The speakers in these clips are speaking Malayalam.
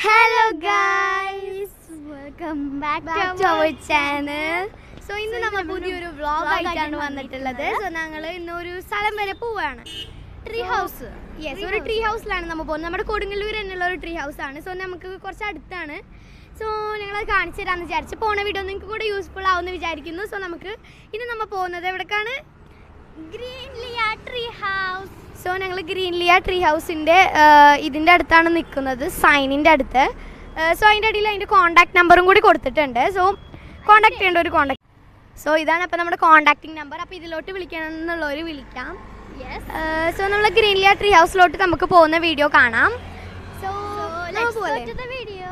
Hello guys welcome back back to our channel so ഇന്ന് നമ്മൾ പുതിയൊരു വ്ളോഗ് ആയിട്ടാണ് വന്നിട്ടുള്ളത് സോ ഞങ്ങൾ ഇന്ന് ഒരു സ്ഥലം വരെ പോവാണ് ട്രീ ഹൗസ് യെസ് ഒരു ട്രീ ഹൗസിലാണ് നമ്മൾ പോകുന്നത് നമ്മുടെ കൊടുങ്ങല്ലൂർ തന്നെയുള്ള ഒരു ട്രീ ഹൗസ് ആണ് സോ നമുക്ക് കുറച്ച് അടുത്താണ് സോ ഞങ്ങൾ കാണിച്ചു തരാമെന്ന് വിചാരിച്ചു പോണ വീഡിയോ നിങ്ങൾക്ക് കൂടെ യൂസ്ഫുൾ ആവുമെന്ന് വിചാരിക്കുന്നു സോ നമുക്ക് ഇനി നമ്മൾ പോകുന്നത് എവിടേക്കാണ് Green Lia tree house so ഞങ്ങൾ ഗ്രീൻ ലിയ ട്രീ ഹൗസിൻ്റെ ഇതിൻ്റെ അടുത്താണ് നിൽക്കുന്നത് സൈനിൻ്റെ അടുത്ത് സോ അതിൻ്റെ അടിയിൽ അതിൻ്റെ കോൺടാക്ട് നമ്പറും കൂടി കൊടുത്തിട്ടുണ്ട് സോ കോൺടാക്ട് ചെയ്യേണ്ട ഒരു കോൺടാക്ട് സോ ഇതാണ് അപ്പോൾ നമ്മുടെ കോൺടാക്റ്റിംഗ് നമ്പർ അപ്പോൾ ഇതിലോട്ട് വിളിക്കണം എന്നുള്ളവർ വിളിക്കാം സോ നമ്മൾ ഗ്രീൻ ലിയ ട്രീ ഹൗസിലോട്ട് നമുക്ക് പോകുന്ന വീഡിയോ കാണാം സോ പോലെ വീഡിയോ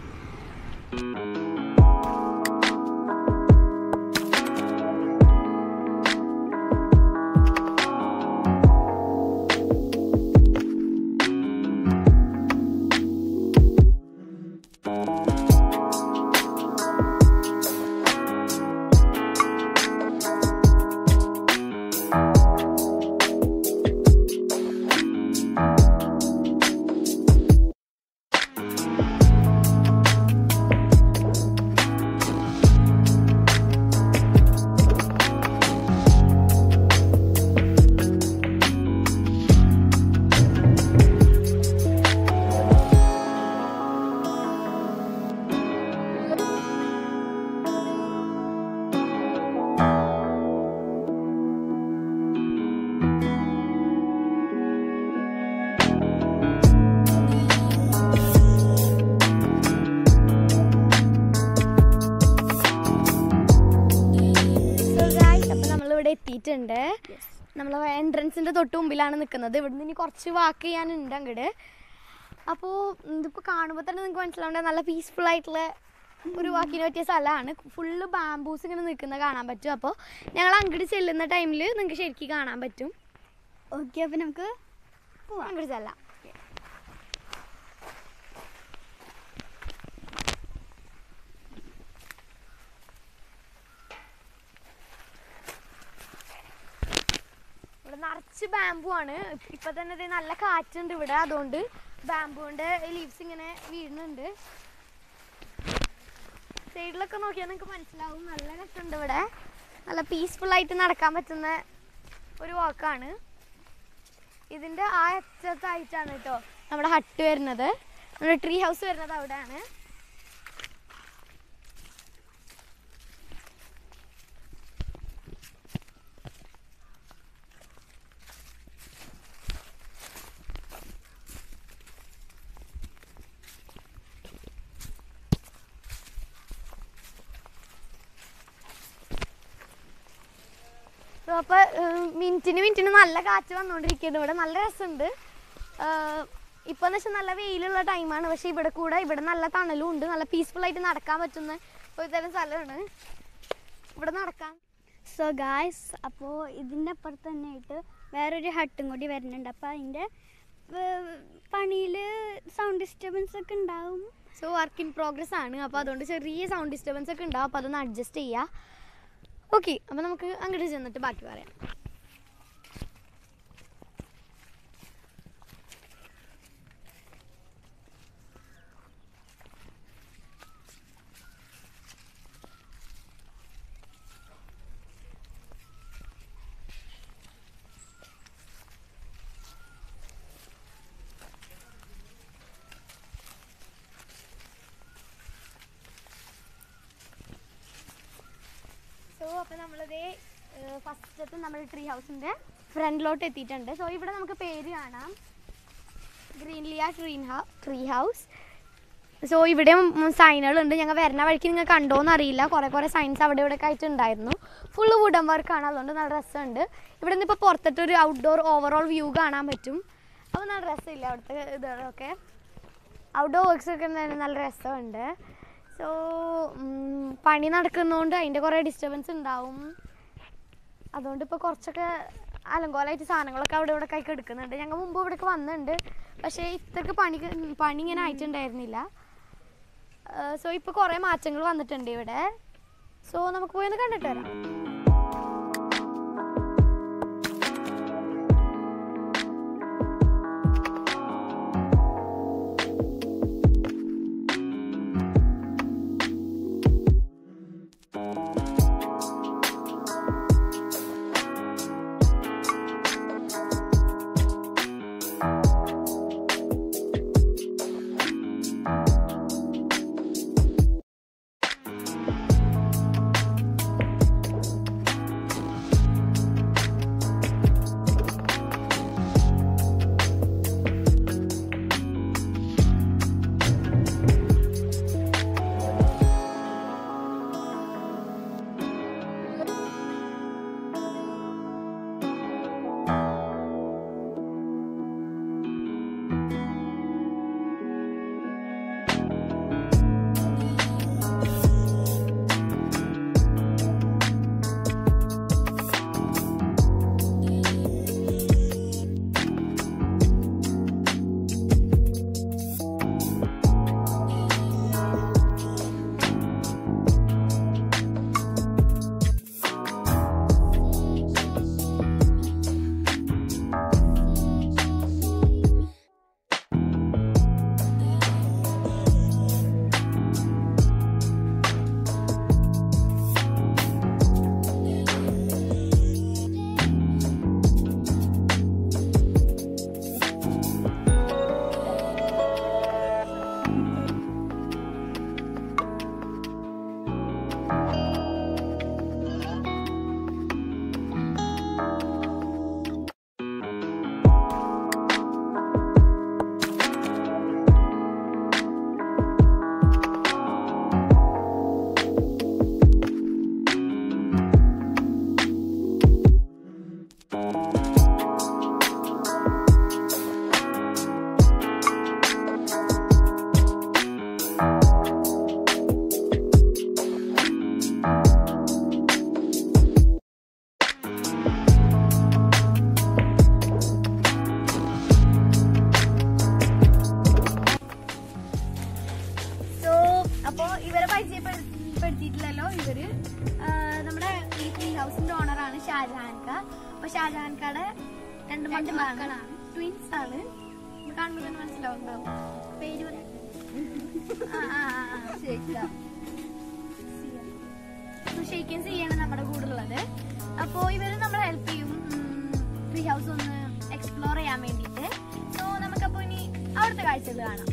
സോ ഗായ്സ് അപ്പോൾ നമ്മളിവിടെ എത്തിയിട്ടുണ്ട് നമ്മൾ എൻട്രൻസിൻ്റെ തൊട്ട് മുമ്പിലാണ് നിൽക്കുന്നത് ഇവിടുന്ന് ഇനി കുറച്ച് വാക്ക് ചെയ്യാനുണ്ട് അങ്ങോട്ട് അപ്പോൾ ഇതിപ്പോൾ കാണുമ്പോൾ തന്നെ നിങ്ങൾക്ക് മനസ്സിലാവേണ്ട നല്ല പീസ്ഫുൾ ആയിട്ടുള്ള ഒരു വാക്കിന് പറ്റിയ സ്ഥലമാണ് ഫുള്ള് ബാംബൂസ് ഇങ്ങനെ നിൽക്കുന്നത് കാണാൻ പറ്റും അപ്പോൾ ഞങ്ങൾ അങ്ങോട്ട് ചെല്ലുന്ന ടൈമിൽ നിങ്ങൾക്ക് ശരിക്കും കാണാൻ പറ്റും ഓക്കെ അപ്പോൾ നമുക്ക് അങ്ങോട്ട് ചെല്ലാം ഇവിടെ നിറച്ച് ബാമ്പു ആണ് ഇപ്പൊ തന്നെ ദേ നല്ല കാറ്റുണ്ട് ഇവിടെ അതുകൊണ്ട് ബാമ്പുവിന്റെ ലീവ്സ് ഇങ്ങനെ വീഴുന്നുണ്ട് സൈഡിലൊക്കെ നോക്കിയാൽ നിങ്ങൾക്ക് മനസ്സിലാവും നല്ല രസമുണ്ട് ഇവിടെ നല്ല പീസ്ഫുൾ ആയിട്ട് നടക്കാൻ പറ്റുന്ന ഒരു വാക്കാണ് ഇതിന്റെ ആ അറ്റത്തായിട്ടാണ് കേട്ടോ നമ്മുടെ ഹട്ട് വരുന്നത് നമ്മുടെ ട്രീ ഹൗസ് വരുന്നത് അവിടെയാണ് സോ അപ്പോൾ മിനിറ്റിന് മിനിറ്റിന് നല്ല കാറ്റ് വന്നുകൊണ്ടിരിക്കുന്നുണ്ട് ഇവിടെ നല്ല രസമുണ്ട് ഇപ്പം എന്ന് വെച്ചാൽ നല്ല വെയിലുള്ള ടൈമാണ് പക്ഷേ ഇവിടെ കൂടെ ഇവിടെ നല്ല തണലും ഉണ്ട് നല്ല പീസ്ഫുൾ ആയിട്ട് നടക്കാൻ പറ്റുന്ന ഒരു തരം സ്ഥലമാണ് ഇവിടെ നടക്കാൻ സോ ഗായ്സ് അപ്പോൾ ഇതിൻ്റെ അപ്പുറത്ത് തന്നെ ആയിട്ട് വേറൊരു ഹട്ടും കൂടി വരുന്നുണ്ട് അപ്പോൾ അതിൻ്റെ പണിയിൽ സൗണ്ട് ഡിസ്റ്റർബൻസ് ഒക്കെ ഉണ്ടാവും സോ വർക്ക് ഇൻ പ്രോഗ്രസ് ആണ് അപ്പോൾ അതുകൊണ്ട് ചെറിയ സൗണ്ട് ഡിസ്റ്റർബൻസ് ഒക്കെ ഉണ്ടാവും അപ്പോൾ അതൊന്ന് അഡ്ജസ്റ്റ് ചെയ്യുക ഓക്കെ അപ്പോൾ നമുക്ക് അങ്ങോട്ട് ചെന്നിട്ട് ബാക്കി പറയാം സോ അപ്പോൾ നമ്മളിതേ ഫസ്റ്റത്തെ നമ്മുടെ ട്രീ ഹൗസിൻ്റെ ഫ്രണ്ടിലോട്ട് എത്തിയിട്ടുണ്ട് സോ ഇവിടെ നമുക്ക് പേര് കാണാം ഗ്രീൻലിയ ട്രീൻ ഹൗ ട്രീ ഹൗസ് സോ ഇവിടെയും സൈനുകളുണ്ട് ഞങ്ങൾ വരുന്ന വഴിക്ക് നിങ്ങൾ കണ്ടോന്ന് അറിയില്ല കുറേ കുറേ സൈൻസ് അവിടെ ഇവിടെ ഒക്കെ ആയിട്ട് ഉണ്ടായിരുന്നു ഫുള്ള് വുഡൻ വർക്കാണ് അതുകൊണ്ട് നല്ല രസമുണ്ട് ഇവിടെ നിന്ന് ഇപ്പോൾ പുറത്തിട്ട് ഒരു ഔട്ട്ഡോർ ഓവറോൾ വ്യൂ കാണാൻ പറ്റും അപ്പോൾ നല്ല രസമില്ല അവിടുത്തെ ഇതൊക്കെ ഔട്ട്ഡോർ വർക്ക്സ് ഒക്കെ തന്നെ നല്ല രസമുണ്ട് സോ പണി നടക്കുന്നതുകൊണ്ട് അതിൻ്റെ കുറേ ഡിസ്റ്റർബൻസ് ഉണ്ടാവും അതുകൊണ്ട് ഇപ്പോൾ കുറച്ചൊക്കെ അലങ്കോലമായിട്ട് സാധനങ്ങളൊക്കെ അവിടെ ഇവിടെ കൈക്ക് എടുക്കുന്നുണ്ട് ഞങ്ങൾ മുമ്പ് ഇവിടേക്ക് വന്നിട്ടുണ്ട് പക്ഷേ ഇത്രക്ക് പണി പണി ഇങ്ങനെ ആയിട്ടുണ്ടായിരുന്നില്ല സോ ഇപ്പോൾ കുറേ മാറ്റങ്ങൾ വന്നിട്ടുണ്ട് ഇവിടെ സോ നമുക്ക് പോയി ഒന്ന് കണ്ടിട്ട് വരാം ഷാജഹാൻ ഖാ അപ്പൊ ഷാജഹാൻ ഖാടെ രണ്ട് മക്കളാണ് ട്വിൻസ് ആണ് ഇത് കാണുമ്പോൾ തന്നെ മനസ്സിലാവുണ്ടാവും പേര് പറയാം ഷെയ്ക്കൻ സിയാണ് നമ്മുടെ കൂടെ ഉള്ളത് അപ്പോൾ ഇവര് നമ്മളെ ഹെൽപ്പ് ചെയ്യും ട്രീ ഹൗസ് ഒന്ന് എക്സ്പ്ലോർ ചെയ്യാൻ വേണ്ടിയിട്ട് സോ നമുക്കപ്പോൾ ഇനി അവിടുത്തെ കാഴ്ചകൾ കാണാം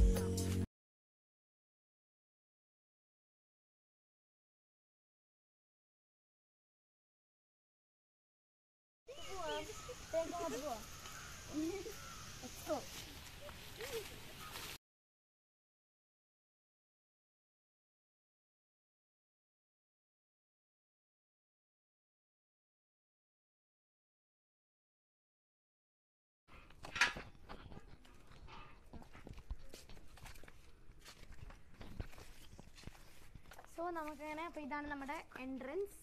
സോ നമുക്കങ്ങനെ അപ്പോൾ ഇതാണ് നമ്മുടെ എൻട്രൻസ്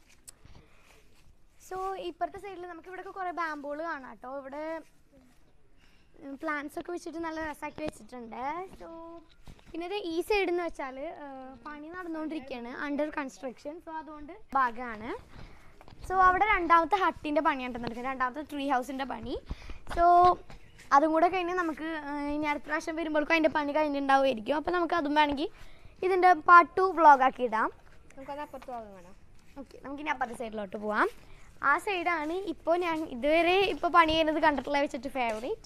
സോ ഇപ്പുറത്തെ സൈഡിൽ നമുക്ക് ഇവിടെയൊക്കെ കുറേ ബാംബുകൾ കാണാം കേട്ടോ ഇവിടെ പ്ലാന്റ്സ് ഒക്കെ വെച്ചിട്ട് നല്ല രസമാക്കി വെച്ചിട്ടുണ്ട് സോ പിന്നെ ഇത് ഈ സൈഡിൽ എന്ന് വെച്ചാൽ പണി നടന്നുകൊണ്ടിരിക്കുകയാണ് അണ്ടർ കൺസ്ട്രക്ഷൻ സോ അതുകൊണ്ട് ഭാഗമാണ് സോ അവിടെ രണ്ടാമത്തെ ഹട്ടിൻ്റെ പണിയാണ് നടക്കുന്നത് രണ്ടാമത്തെ ട്രീ ഹൗസിൻ്റെ പണി സോ അതും കൂടെ കഴിഞ്ഞ് നമുക്ക് ആ, ഇനി അടുത്ത പ്രാവശ്യം വരുമ്പോഴേക്കും അതിൻ്റെ പണി കഴിഞ്ഞിട്ടുണ്ടാവുമായിരിക്കും അപ്പോൾ നമുക്ക് അതും വേണമെങ്കിൽ ഇതിൻ്റെ പാർട്ട് ടു വ്ളോഗാക്കി ഇടാം നമുക്കത് അപ്പുറത്ത് പോകാൻ വേണം ഓക്കെ നമുക്കിനി അപ്പുറത്തെ സൈഡിലോട്ട് പോവാം ആ സൈഡാണ് ഇപ്പോൾ ഞാൻ ഇതുവരെ ഇപ്പോൾ പണി ചെയ്യുന്നത് കണ്ടിട്ടുള്ള വെച്ചിട്ട് ഫേവറേറ്റ്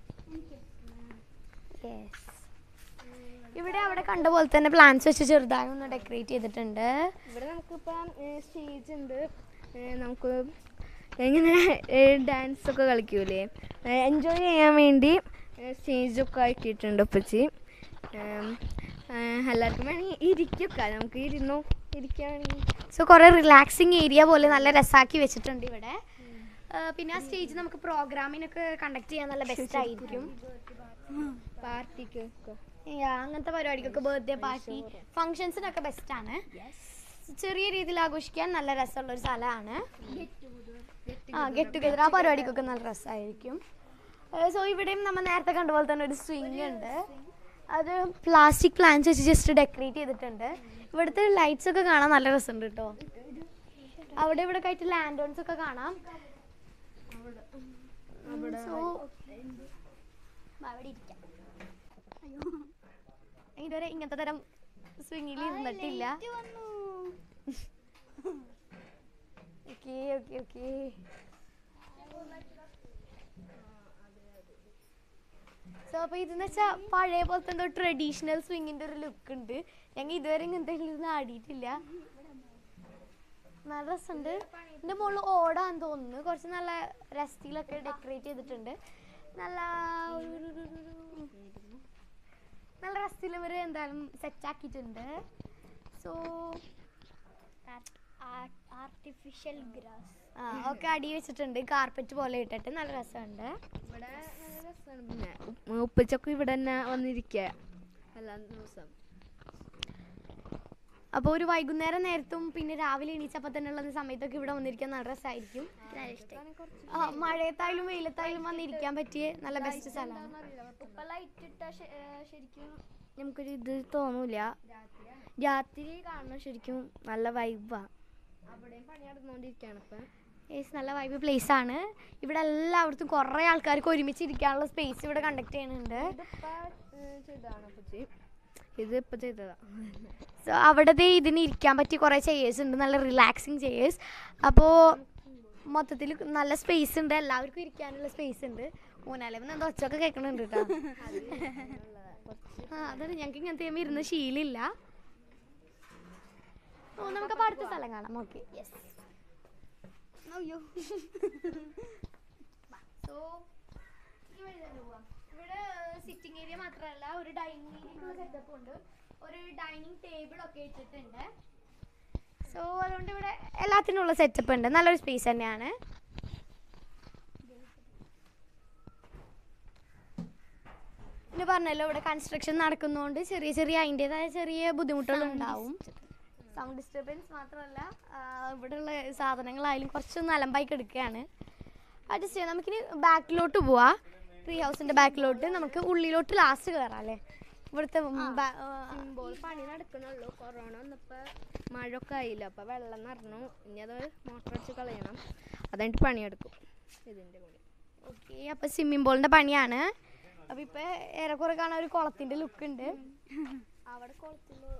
യെസ് ഇവിടെ അവിടെ കണ്ട പോലെ തന്നെ പ്ലാന്റ്സ് വെച്ച് ചെറുതായി ഒന്ന് ഡെക്കറേറ്റ് ചെയ്തിട്ടുണ്ട് ഇവിടെ നമുക്കിപ്പം സ്റ്റേജ് ഉണ്ട് ഏ, നമുക്ക് ഇങ്ങനെ ഡാൻസ് ഒക്കെ കളിക്കൂലേ എൻജോയ് ചെയ്യാൻ വേണ്ടി സ്റ്റേജൊക്കെ ആക്കിയിട്ടുണ്ട് ഉപ്പച്ചി ഏം, ഏ, എല്ലാവർക്കും വേണമെങ്കിൽ ഇരിക്കൊക്കെ നമുക്ക് ഇരുന്നോ ഇരിക്കുകയാണെങ്കിൽ സോ കുറേ റിലാക്സിങ് ഏരിയ പോലെ നല്ല രസാക്കി വെച്ചിട്ടുണ്ട് ഇവിടെ ആ, പിന്നെ ആ സ്റ്റേജ് നമുക്ക് പ്രോഗ്രാമിനൊക്കെ കണ്ടക്ട് ചെയ്യാൻ നല്ല ബെസ്റ്റ് ആയിരിക്കും പാർട്ടിക്ക് ഒക്കെ Yeah, അങ്ങനത്തെ പരിപാടിക്കൊക്കെ ബർത്ത്ഡേ പാർട്ടി ഫങ്ഷൻസിനൊക്കെ ബെസ്റ്റ് ആണ് ചെറിയ രീതിയിൽ ആഘോഷിക്കാൻ നല്ല രസമുള്ള ഒരു സ്ഥലമാണ് ആ ഗെറ്റ് ടുഗെദർ ആ പരിപാടിക്കൊക്കെ നല്ല രസമായിരിക്കും സോ ഇവിടെയും നമ്മൾ നേരത്തെ കണ്ട പോലെ തന്നെ ഒരു സ്വിങ് ഉണ്ട് അത് പ്ലാസ്റ്റിക് പ്ലാന്റ്സ് വെച്ച് ജസ്റ്റ് ഡെക്കറേറ്റ് ചെയ്തിട്ടുണ്ട് ഇവിടുത്തെ ലൈറ്റ്സ് ഒക്കെ കാണാൻ നല്ല രസമുണ്ട് കേട്ടോ അവിടെ ഇവിടെ ആയിട്ട് ലാൻഡോൺസ് ഒക്കെ കാണാം സോ അവിടെ ഇരിക്കാം ഇതുവരെ ഇങ്ങനത്തെ തരം സ്വിങ്ങിൽ ഇരുന്നിട്ടില്ല ഓക്കെ ഓക്കെ ഓക്കെ സോ അപ്പൊ ഇതെന്ന് വെച്ചാൽ പഴയ പോലത്തെ എന്തോ ട്രഡീഷണൽ സ്വിങ്ങിന്റെ ഒരു ലുക്ക് ഉണ്ട് ഞങ്ങൾ ഇതുവരെ ഇങ്ങനത്തെ ഇരുന്ന് ആടിയിട്ടില്ല നല്ല രസമുണ്ട് ഇതിന്റെ മുകളിൽ ഓടാന്ന് തോന്നുന്നു കുറച്ച് നല്ല രസ്റ്റിയിലൊക്കെ ഡെക്കറേറ്റ് ചെയ്തിട്ടുണ്ട് നല്ല നല്ല രസ്റ്റിൽ ഇവർ എന്തായാലും സെറ്റ് ആക്കിയിട്ടുണ്ട് സോ ആർട്ടിഫിഷ്യൽ ഗ്രാസ് ആ ഒക്കെ അടി വെച്ചിട്ടുണ്ട് കാർപ്പറ്റ് പോലെ ഇട്ടിട്ട് നല്ല രസമുണ്ട് ഇവിടെ നല്ല രസമാണ് പിന്നെ ഉപ്പ് ഉപ്പച്ചൊക്കെ ഇവിടെ തന്നെ വന്നിരിക്കുക എല്ലാ ദിവസം അപ്പോൾ ഒരു വൈകുന്നേരം നേരത്തും പിന്നെ രാവിലെ എണീച്ചപ്പോൾ തന്നെ ഉള്ള സമയത്തൊക്കെ ഇവിടെ വന്നിരിക്കാൻ നല്ല രസമായിരിക്കും ആ മഴയത്തായാലും വെയിലത്തായാലും വന്നിരിക്കാൻ പറ്റിയ നല്ല ബെസ്റ്റ് സ്ഥലമാണ് ഇപ്പൊ ലൈറ്റ് ഇട്ട ശരിക്കും നമുക്കൊരു ഇത് തോന്നൂല രാത്രി കാണുന്ന ശരിക്കും നല്ല വൈബാ അവിടെയും പണി നടന്നുകൊണ്ടിരിക്കുകയാണ് ഇപ്പൊ യെസ് നല്ല വൈബ് പ്ലേസ് ആണ് ഇവിടെ എല്ലായിടത്തും കുറേ ആൾക്കാർക്ക് ഒരുമിച്ച് ഇരിക്കാനുള്ള സ്പേസ് ഇവിടെ കണ്ടക്ട് ചെയ്യുന്നുണ്ട് ഇതിപ്പോ ചെയ്തതാണ് അപ്പച്ചി ഇത് ഇപ്പൊ ചെയ്തതാ സോ അവിടെ ദേ ഇതിന് ഇരിക്കാൻ പറ്റിയ കുറേ ചെയേഴ്സ് ഉണ്ട് നല്ല റിലാക്സിങ് ചെയേഴ്സ് അപ്പോൾ മൊത്തത്തിൽ നല്ല സ്പേസ് ഉണ്ട് എല്ലാവർക്കും ഇരിക്കാനുള്ള സ്പേസ് ഉണ്ട് ഊനാലം എന്തോ ഒച്ചൊക്കെ കേൾക്കണുണ്ട് കേട്ടോ ആ അതാണ് ഞങ്ങൾക്ക് ഇങ്ങനത്തെ ചെയ്യുമ്പോൾ ഇരുന്ന് ശീലമില്ല ഓ നമുക്കപ്പോൾ അടുത്ത സ്ഥലം കാണാം ഓക്കെ യെസ് സോ ഇവിടെ സിറ്റിംഗ് ഏരിയ മാത്രമല്ല ഒരു ഡൈനിങ് ഏരിയ സെറ്റപ്പ് ഉണ്ട് ഒരു ഡൈനിങ് ടേബിൾ ഒക്കെ ഇട്ടിട്ടുണ്ട് സോ അതുകൊണ്ട് ഇവിടെ എല്ലാത്തിനുള്ള സെറ്റപ്പ് ഉണ്ട് നല്ലൊരു സ്പേസ് തന്നെയാണ് പിന്നെ പറഞ്ഞല്ലോ ഇവിടെ കൺസ്ട്രക്ഷൻ നടക്കുന്നതുകൊണ്ട് ചെറിയ ചെറിയ അതിൻ്റെതായ ചെറിയ ബുദ്ധിമുട്ടുകൾ ഉണ്ടാവും സൗണ്ട് ഡിസ്റ്റർബൻസ് മാത്രമല്ല ആ, ഇവിടെയുള്ള സാധനങ്ങളായാലും കുറച്ചൊന്ന് അലമ്പായി കിടക്കുകയാണ് അഡ്ജസ്റ്റ് ചെയ്യാം നമുക്കിനി ബാക്കിലോട്ട് പോവാം ട്രീ ഹൗസിൻ്റെ ബാക്കിലോട്ട് നമുക്ക് ഉള്ളിലോട്ട് ലാസ്റ്റ് കയറാം അല്ലേ ഇവിടുത്തെ ഉം, ബാ- ആ, സിംബോൾ പണി നടക്കണുള്ളൂ കൊറോണ വന്നപ്പോ മഴ ഒക്കെ ആയില്ല അപ്പൊ വെള്ളം നിറഞ്ഞു ഇനി അത് മോട്ടർ അടിച്ച് കളയണം അതായിട്ട് പണിയെടുക്കും ഇതിൻ്റെ കൂടെ ഓക്കെ അപ്പൊ സ്വിമ്മിംഗ് പൂളിന്റെ പണിയാണ് അപ്പൊ ഇപ്പൊ ഏറെക്കുറെ കാണാൻ ഒരു കുളത്തിന്റെ ലുക്ക് ഉണ്ട് അവിടെ കുളത്തില്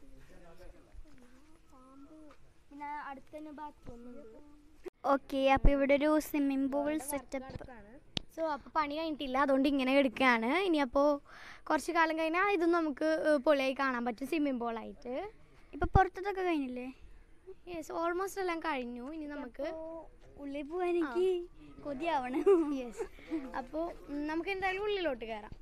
പിന്നെ അടുത്ത് തന്നെ ബാത്റൂം ഉണ്ട് ഓക്കെ അപ്പോൾ ഇവിടെ ഒരു സ്വിമ്മിംഗ് പൂൾ സെറ്റപ്പ് സോ അപ്പോൾ പണി കഴിഞ്ഞിട്ടില്ല അതുകൊണ്ട് ഇങ്ങനെ എടുക്കുകയാണ് ഇനിയപ്പോൾ കുറച്ച് കാലം കഴിഞ്ഞാൽ ഇതൊന്നും നമുക്ക് ഏഹ്, പൊളിയായി കാണാൻ പറ്റും സ്വിമ്മിംഗ് പൂളായിട്ട് ഇപ്പൊ പുറത്തതൊക്കെ കഴിഞ്ഞില്ലേ യെസ് ഓൾമോസ്റ്റ് എല്ലാം കഴിഞ്ഞു ഇനി നമുക്ക് ഉള്ളിൽ പോകാൻ എനിക്ക് കൊതിയാവണം യെസ് അപ്പോൾ നമുക്ക് എന്തായാലും ഉള്ളിലോട്ട് കയറാം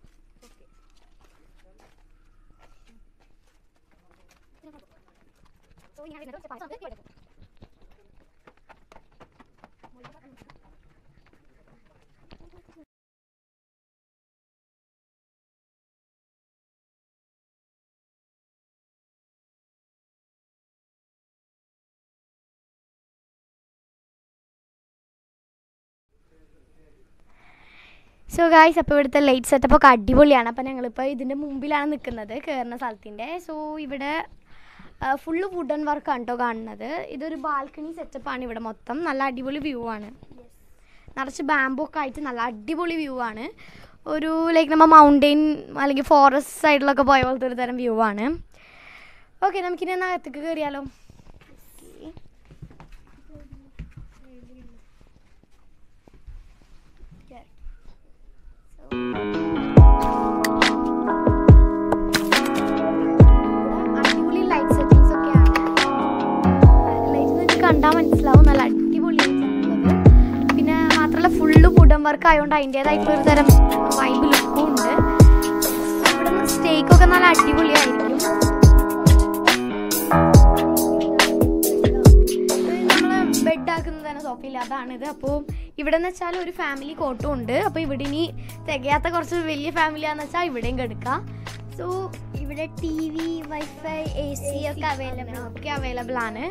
സോ ഗായ്സ് അപ്പോൾ ഇവിടുത്തെ ലൈറ്റ് സെറ്റപ്പ് ഒക്കെ അടിപൊളിയാണ് അപ്പോൾ ഞങ്ങളിപ്പോൾ ഇതിൻ്റെ മുമ്പിലാണ് നിൽക്കുന്നത് കയറുന്ന സ്ഥലത്തിൻ്റെ സോ ഇവിടെ ഫുള്ള് വുഡൻ വർക്കാണ് കേട്ടോ കാണുന്നത് ഇതൊരു ബാൽക്കണി സെറ്റപ്പാണ് ഇവിടെ മൊത്തം നല്ല അടിപൊളി വ്യൂ ആണ് നിറച്ച് ബാമ്പു ഒക്കെ ആയിട്ട് നല്ല അടിപൊളി വ്യൂ ആണ് ഒരു ലൈക്ക് നമ്മൾ മൗണ്ടെയിൻ അല്ലെങ്കിൽ ഫോറസ്റ്റ് സൈഡിലൊക്കെ പോയ പോലത്തെ ഒരു തരം വ്യൂ ആണ് ഓക്കെ നമുക്കിനി എന്നാൽ അകത്തേക്ക് കയറിയാലോ അടിപൊളി ലൈറ്റ് സെറ്റിങ്സ് ഒക്കെയാണ് ലൈറ്റ് നിങ്ങൾക്ക് കണ്ടാൽ മനസ്സിലാവും നല്ല അടിപൊളി പിന്നെ മാത്രമല്ല ഫുള്ള് വുഡൻ വർക്ക് ആയതുകൊണ്ട് അതിൻ്റെതായിട്ടുള്ള ഒരു തരം വൈബ് ലുക്കും ഉണ്ട് ഇവിടെ സ്റ്റേക്കൊക്കെ നല്ല അടിപൊളിയായിരിക്കും നമ്മൾ ബെഡ് ആക്കുന്നത് തന്നെ സോഫയില്ല അതാണിത് അപ്പോൾ ഇവിടെ എന്ന് വെച്ചാൽ ഒരു ഫാമിലി കോട്ടും ഉണ്ട് അപ്പോൾ ഇവിടെ ഇനി തികയാത്ത കുറച്ച് വലിയ ഫാമിലിയാന്ന് വെച്ചാൽ ഇവിടെയും കെടുക്കാം സോ ഇവിടെ T V wifi A C ഒക്കെ അവൈലബിൾ ഒക്കെ അവൈലബിൾ ആണ്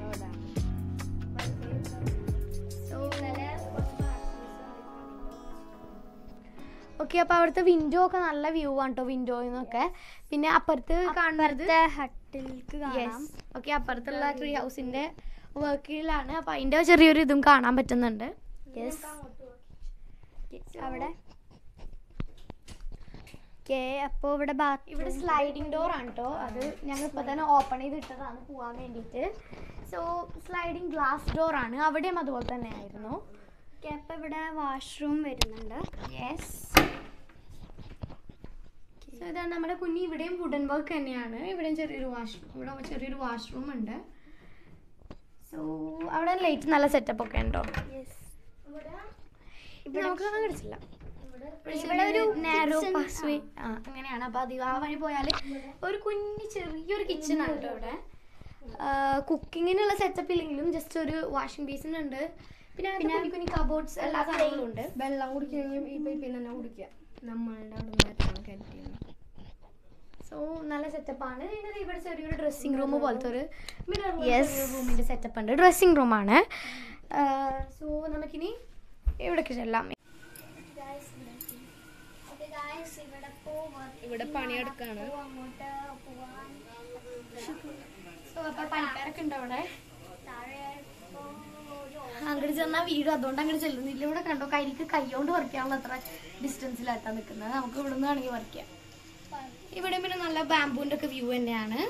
ഓക്കെ അപ്പോൾ അവിടുത്തെ വിൻഡോ ഒക്കെ നല്ല വ്യൂ ആണ് കേട്ടോ വിൻഡോയിൽ നിന്നൊക്കെ പിന്നെ അപ്പുറത്ത് കാണുന്നത് ഹട്ടിലേക്ക് കാണാം ഓക്കെ അപ്പുറത്തുള്ള ട്രീ ഹൗസിന്റെ വർക്കിലാണ് അപ്പോൾ അതിന്റെ ചെറിയൊരു ഇതും കാണാൻ പറ്റുന്നുണ്ട് യെസ് അവിടെ ഓക്കെ അപ്പോൾ ഇവിടെ ബാത്ത് ഇവിടെ സ്ലൈഡിംഗ് ഡോർ ആണ് കേട്ടോ അത് ഞങ്ങൾ ഇപ്പോൾ തന്നെ ഓപ്പൺ ചെയ്തിട്ടതാണ് പോകാൻ വേണ്ടിയിട്ട് സോ സ്ലൈഡിംഗ് ഗ്ലാസ് ഡോർ ആണ് അവിടെയും അതുപോലെ തന്നെ ആയിരുന്നു ഓക്കെ അപ്പോൾ ഇവിടെ വാഷ്റൂം വരുന്നുണ്ട് യെസ് സോ ഇതാണ് നമ്മുടെ കുഞ്ഞി ഇവിടെയും വുഡൻ വർക്ക് തന്നെയാണ് ഇവിടെയും ചെറിയൊരു വാഷ് ഇവിടെ ചെറിയൊരു വാഷ്റൂം ഉണ്ട് സോ അവിടെ ലൈറ്റ് നല്ല സെറ്റപ്പ് ഒക്കെ ഉണ്ടോ ഇവിടെ നമുക്ക് കാണാൻ കിടച്ചില്ല ഇവിടെ ഒരു നാരോ പാസ് വേ ആ അങ്ങനെയാണ് അപ്പോൾ അത് ആ വഴി പോയാൽ ഒരു കുഞ്ഞി ചെറിയൊരു കിച്ചൺ ആണ് കേട്ടോ ഇവിടെ കുക്കിങ്ങിനുള്ള സെറ്റപ്പ് ഇല്ലെങ്കിലും ജസ്റ്റ് ഒരു വാഷിംഗ് ബേസിൻ ഉണ്ട് പിന്നെ പിന്നെ കുഞ്ഞി കുഞ്ഞി കബോർഡ്സ് എല്ലാ സാധനങ്ങളും ഉണ്ട് വെള്ളം കുടിക്കണമെങ്കിൽ ഈ പൈപ്പിൽ തന്നെ കുടിക്കുക നമ്മളുടെ അവിടെ നിന്ന് കരുതിയാണ് സോ നല്ല സെറ്റപ്പാണ് പിന്നെ ദേ ഇവിടെ ചെറിയൊരു ഡ്രസ്സിംഗ് റൂം പോലത്തെ ഒരു Yes. റൂമിന്റെ സെറ്റപ്പ് ഉണ്ട് ഡ്രസ്സിംഗ് റൂമാണ് സോ നമുക്കിനി ഇവിടേക്ക് ചെല്ലാം ഇവിടെ പണിയെടുക്കാണ് സോ അപ്പൊ പണിക്കാരൊക്കെ ഉണ്ട് അവിടെ അങ്ങോട്ട് ചെന്നാൽ വീട് അതുകൊണ്ട് അങ്ങോട്ട് ചെല്ലുന്നില്ല ഇവിടെ കണ്ടോ കരിക്ക് കൈകൊണ്ട് പറിക്കാനുള്ള അത്ര ഡിസ്റ്റൻസിലായിട്ടാണ് നിൽക്കുന്നത് നമുക്ക് ഇവിടെ നിന്ന് വേണമെങ്കിൽ പറിക്കാം ഇവിടെ പിന്നെ നല്ല ബാമ്പൂന്റെ ഒക്കെ വ്യൂ തന്നെയാണ്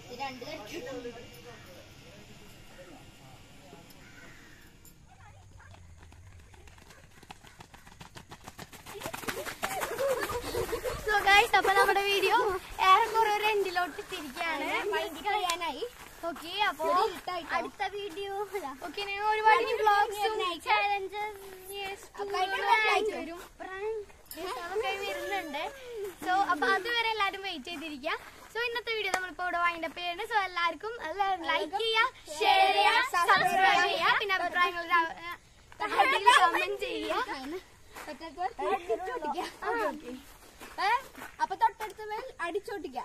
സോ ഗൈസ് അപ്പൊ നമ്മുടെ വീഡിയോ ഏറെക്കുറെ ഒരു എൻഡിലോട്ട് തിരിക്കുകയാണ് വൈകി കഴിയാനായി ഓക്കെ അപ്പോ അടുത്ത വീഡിയോ ഓക്കെ ഞാൻ ഒരുപാട് വ്ളോഗ്സും വരും അതൊക്കെ വരുന്നുണ്ട് സോ അപ്പൊ അതുവരെ എല്ലാരും വെയിറ്റ് ചെയ്തിരിക്കുക സോ ഇന്നത്തെ വീഡിയോ നമ്മളിപ്പോ ഇവിടെ വൈൻഡപ്പ് ചെയ്യുന്നുണ്ട് സോ എല്ലാവർക്കും ലൈക്ക് ചെയ്യുക ഷെയർ ചെയ്യുക സബ്സ്ക്രൈബ് ചെയ്യുക പിന്നെ അഭിപ്രായങ്ങൾ കമന്റ് ചെയ്യുക അപ്പൊ തൊട്ടടുത്ത മേൽ അടിച്ചോട്ടിക്ക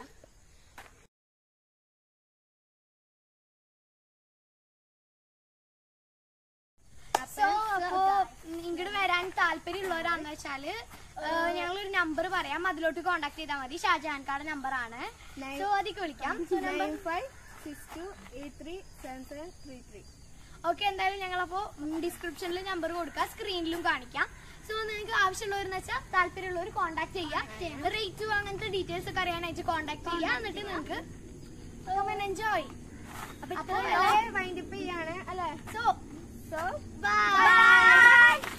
സോ അപ്പോ ഇങ്ങോട്ട് വരാൻ താല്പര്യമുള്ളവരാന്ന് വെച്ചാല് ഏഹ്, ഞങ്ങളൊരു നമ്പർ പറയാം അതിലോട്ട് കോണ്ടാക്ട് ചെയ്താൽ മതി ഷാജഹാൻകാട് നമ്പർ ആണ് സോ അതിക്ക് വിളിക്കാം so number five six two eight three seven seven three three okay എന്തായാലും ഞങ്ങളപ്പോ ഡിസ്ക്രിപ്ഷനിൽ നമ്പർ കൊടുക്കാം സ്ക്രീനിലും കാണിക്കാം സോ നിങ്ങൾക്ക് ആവശ്യമുള്ളവരെന്ന് വെച്ചാൽ താല്പര്യമുള്ളവർ കോൺടാക്ട് ചെയ്യാം റേറ്റും അങ്ങനത്തെ ഡീറ്റെയിൽസ് ഒക്കെ അറിയാനായിട്ട് കോൺടാക്ട് ചെയ്യാം എന്നിട്ട് നിങ്ങൾക്ക് എൻജോയ് അപ്പൊ വൈൻഡപ്പ് ചെയ്യാണ് അല്ലേ സോ സോ ബൈ